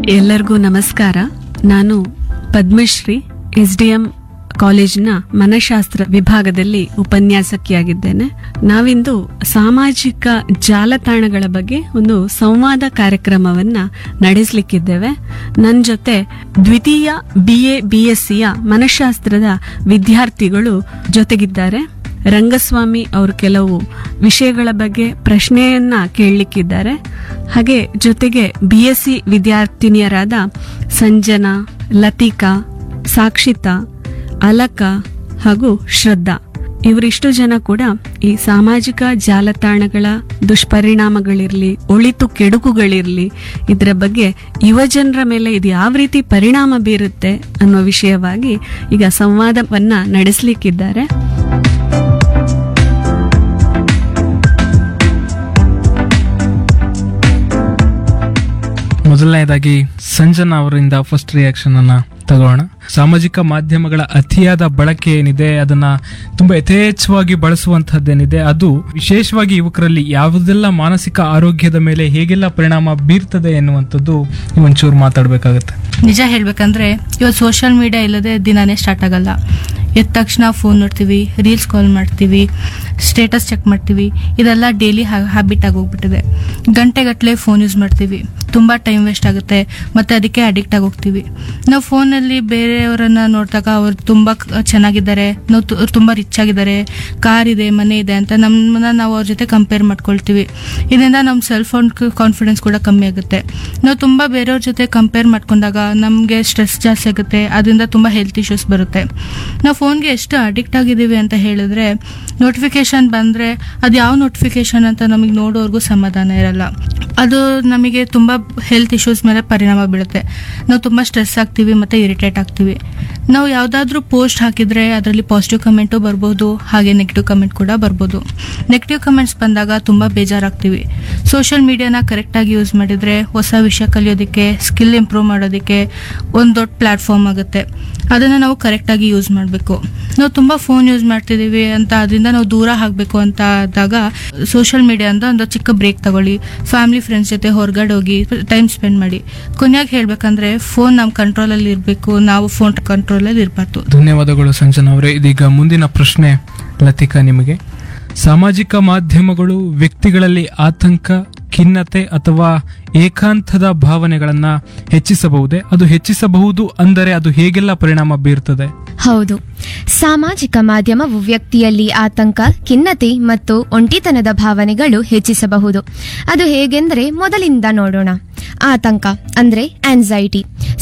ಎಲ್ಲರಿಗೂ ನಮಸ್ಕಾರ ನಾನು ಪದ್ಮಶ್ರೀ ಎಸ್ ಡಿ ಎಂ ಕಾಲೇಜಿನ ಮನಃಶಾಸ್ತ್ರ ವಿಭಾಗದಲ್ಲಿ ಉಪನ್ಯಾಸಕಿಯಾಗಿದ್ದೇನೆ ನಾವಿಂದು ಸಾಮಾಜಿಕ ಜಾಲತಾಣಗಳ ಬಗ್ಗೆ ಒಂದು ಸಂವಾದ ಕಾರ್ಯಕ್ರಮವನ್ನ ನಡೆಸಲಿಕ್ಕಿದ್ದೇವೆ ನನ್ನ ಜೊತೆ ದ್ವಿತೀಯ ಬಿ ಎ ಬಿ ಎಸ್ ಸಿಯ ಮನಃಶಾಸ್ತ್ರದ ವಿದ್ಯಾರ್ಥಿಗಳು ಜೊತೆಗಿದ್ದಾರೆ ರಂಗಸ್ವಾಮಿ ಅವರು ಕೆಲವು ವಿಷಯಗಳ ಬಗ್ಗೆ ಪ್ರಶ್ನೆಯನ್ನ ಕೇಳಲಿಕ್ಕಿದ್ದಾರೆ ಹಾಗೆ ಜೊತೆಗೆ ಬಿ ಎಸ್ ಸಿ ವಿದ್ಯಾರ್ಥಿನಿಯರಾದ ಸಂಜನಾ ಲತಿಕಾ ಸಾಕ್ಷಿತಾ ಅಲಕ ಹಾಗೂ ಶ್ರದ್ಧಾ ಇವರಿಷ್ಟು ಜನ ಕೂಡ ಈ ಸಾಮಾಜಿಕ ಜಾಲತಾಣಗಳ ದುಷ್ಪರಿಣಾಮಗಳಿರ್ಲಿ ಒಳಿತು ಕೆಡುಕುಗಳಿರ್ಲಿ ಇದರ ಬಗ್ಗೆ ಯುವಜನರ ಮೇಲೆ ಇದು ಯಾವ ರೀತಿ ಪರಿಣಾಮ ಬೀರುತ್ತೆ ಅನ್ನೋ ವಿಷಯವಾಗಿ ಈಗ ಸಂವಾದವನ್ನ ನಡೆಸಲಿಕ್ಕಿದ್ದಾರೆ ಮೊದಲನೇದಾಗಿ ಸಂಜನಾ ಅವರಿಂದ ಫಸ್ಟ್ ರಿಯಾಕ್ಷನ್ ಅನ್ನ ತಗೋಣ ಸಾಮಾಜಿಕ ಮಾಧ್ಯಮಗಳ ಅತಿಯಾದ ಬಳಕೆ ಏನಿದೆ ಅದನ್ನ ತುಂಬಾ ಯಥೇಚ್ಛವಾಗಿ ಬಳಸುವಂತಹದ್ದೇನಿದೆ ಅದು ವಿಶೇಷವಾಗಿ ಯುವಕರಲ್ಲಿ ಯಾವುದೆಲ್ಲ ಮಾನಸಿಕ ಆರೋಗ್ಯದ ಮೇಲೆ ಹೇಗೆಲ್ಲ ಪರಿಣಾಮ ಬೀರ್ತದೆ ಎನ್ನುವಂಥದ್ದು ನೀವು ಒಂಚೂರು ಮಾತಾಡ್ಬೇಕಾಗತ್ತೆ ನಿಜ ಹೇಳ್ಬೇಕಂದ್ರೆ ಇವತ್ತು ಸೋಷಿಯಲ್ ಮೀಡಿಯಾ ಇಲ್ಲದೆ ದಿನಾನೇ ಸ್ಟಾರ್ಟ್ ಆಗಲ್ಲ ಎದ್ದ ತಕ್ಷಣ ಫೋನ್ ನೋಡ್ತೀವಿ ರೀಲ್ಸ್ ಕಾಲ್ ಮಾಡ್ತೀವಿ ಸ್ಟೇಟಸ್ ಚೆಕ್ ಮಾಡ್ತೀವಿ ಇದೆಲ್ಲ ಡೈಲಿ ಹ್ಯಾಬಿಟ್ ಆಗಿ ಹೋಗ್ಬಿಟ್ಟಿದೆ ಗಂಟೆಗಟ್ಟಲೆ ಫೋನ್ ಯೂಸ್ ಮಾಡ್ತೀವಿ ತುಂಬ ಟೈಮ್ ವೇಸ್ಟ್ ಆಗುತ್ತೆ ಮತ್ತೆ ಅದಕ್ಕೆ ಅಡಿಕ್ಟ್ ಆಗಿ ಹೋಗ್ತೀವಿ ನಾವು ಫೋನಲ್ಲಿ ಬೇರೆಯವರನ್ನ ನೋಡಿದಾಗ ಅವ್ರು ತುಂಬ ಕ- ಚೆನ್ನಾಗಿದ್ದಾರೆ ನಾವು ತು- ತುಂಬ ರಿಚ್ ಆಗಿದ್ದಾರೆ ಕಾರ್ ಇದೆ ಮನೆ ಇದೆ ಅಂತ ನಮ್ಮನ್ನ ನಾವು ಅವ್ರ ಜೊತೆ ಕಂಪೇರ್ ಮಾಡ್ಕೊಳ್ತೀವಿ ಇದರಿಂದ ನಮ್ಮ ಸೆಲ್ಫ್ ಕಾನ್ಫಿಡೆನ್ಸ್ ಕೂಡ ಕಮ್ಮಿ ಆಗುತ್ತೆ ನಾವು ತುಂಬ ಬೇರೆಯವ್ರ ಜೊತೆ ಕಂಪೇರ್ ಮಾಡ್ಕೊಂಡಾಗ ನಮಗೆ ಸ್ಟ್ರೆಸ್ ಜಾಸ್ತಿ ಆಗುತ್ತೆ ಅದರಿಂದ ತುಂಬ ಹೆಲ್ತ್ ಇಶ್ಯೂಸ್ ಬರುತ್ತೆ ನಾವು ಫೋನ್ಗೆ ಎಷ್ಟು ಅಡಿಕ್ಟ್ ಆಗಿದ್ದೀವಿ ಅಂತ ಹೇಳಿದ್ರೆ ನೋಟಿಫಿಕೇಶನ್ ಬಂದರೆ ಅದು ಯಾವ ನೋಟಿಫಿಕೇಶನ್ ಅಂತ ನಮಗೆ ನೋಡೋರ್ಗೂ ಸಮಾಧಾನ ಇರಲ್ಲ ಅದು ನಮಗೆ ತುಂಬ ಹೆಲ್ತ್ ಇಶ್ಯೂಸ್ ಮೇಲೆ ಪರಿಣಾಮ ಬೀಳುತ್ತೆ ನಾವು ತುಂಬ ಸ್ಟ್ರೆಸ್ ಆಗ್ತೀವಿ ಮತ್ತು ಇರಿಟೇಟ್ ಆಗ್ತೀವಿ ನಾವು ಯಾವುದಾದ್ರೂ ಪೋಸ್ಟ್ ಹಾಕಿದರೆ ಅದರಲ್ಲಿ ಪಾಸಿಟಿವ್ ಕಮೆಂಟು ಬರ್ಬೋದು ಹಾಗೆ ನೆಗೆಟಿವ್ ಕಮೆಂಟ್ ಕೂಡ ಬರ್ಬೋದು ನೆಗೆಟಿವ್ ಕಮೆಂಟ್ಸ್ ಬಂದಾಗ ತುಂಬ ಬೇಜಾರಾಗ್ತೀವಿ ಸೋಷಿಯಲ್ ಮೀಡಿಯಾನ ಕರೆಕ್ಟಾಗಿ ಯೂಸ್ ಮಾಡಿದರೆ ಹೊಸ ವಿಷಯ ಕಲಿಯೋದಕ್ಕೆ ಸ್ಕಿಲ್ ಇಂಪ್ರೂವ್ ಮಾಡೋದಕ್ಕೆ ಒಂದು ದೊಡ್ಡ ಪ್ಲ್ಯಾಟ್ಫಾರ್ಮ್ ಆಗುತ್ತೆ ಅದನ್ನು ನಾವು ಕರೆಕ್ಟಾಗಿ ಯೂಸ್ ಮಾಡಬೇಕು ನಾವು ತುಂಬ ಫೋನ್ ಯೂಸ್ ಮಾಡ್ತಿದ್ದೀವಿ ಅಂತ ಅದರಿಂದ ನಾವು ದೂರ ಆಗಬೇಕು ಅಂತ ಆದಾಗ ಸೋಷಿಯಲ್ ಮೀಡಿಯಾದಿಂದ ಒಂದು ಚಿಕ್ಕ ಬ್ರೇಕ್ ತಗೊಳ್ಳಿ ಫ್ಯಾಮಿಲಿ ಫ್ರೆಂಡ್ಸ್ ಜೊತೆ ಹೊರಗಡೆ ಹೋಗಿ ಟೈಮ್ ಸ್ಪೆಂಡ್ ಮಾಡಿ ಕೊನೆಯಾಗಿ ಹೇಳ್ಬೇಕಂದ್ರೆ ಫೋನ್ ನಮ್ಮ ಕಂಟ್ರೋಲಲ್ಲಿ ಇರಬೇಕು ನಾವು ಫೋನ್ ಕಂಟ್ರೋಲಲ್ಲಿ ಇರಬಾರ್ದು ಧನ್ಯವಾದಗಳು ಸಂಜನಾ ಅವರೇ ಇದೀಗ ಮುಂದಿನ ಪ್ರಶ್ನೆ ಲತಿಕಾ ನಿಮಗೆ ಸಾಮಾಜಿಕ ಮಾಧ್ಯಮಗಳು ವ್ಯಕ್ತಿಗಳಲ್ಲಿ ಆತಂಕ ಖಿನ್ನತೆ ಅಥವಾ ಏಕಾಂತದ ಭಾವನೆಗಳನ್ನ ಹೆಚ್ಚಿಸಬಹುದೇ ಅದು ಹೆಚ್ಚಿಸಬಹುದು ಅಂದರೆ ಅದು ಹೇಗೆಲ್ಲ ಪರಿಣಾಮ ಬೀರ್ತದೆ ಹೌದು ಸಾಮಾಜಿಕ ಮಾಧ್ಯಮವು ವ್ಯಕ್ತಿಯಲ್ಲಿ ಆತಂಕ ಖಿನ್ನತೆ ಮತ್ತು ಒಂಟಿತನದ ಭಾವನೆಗಳು ಹೆಚ್ಚಿಸಬಹುದು ಅದು ಹೇಗೆಂದರೆ ಮೊದಲಿಂದ ನೋಡೋಣ ಆತಂಕ ಅಂದ್ರೆ ಆನ್ಸೈಟಿ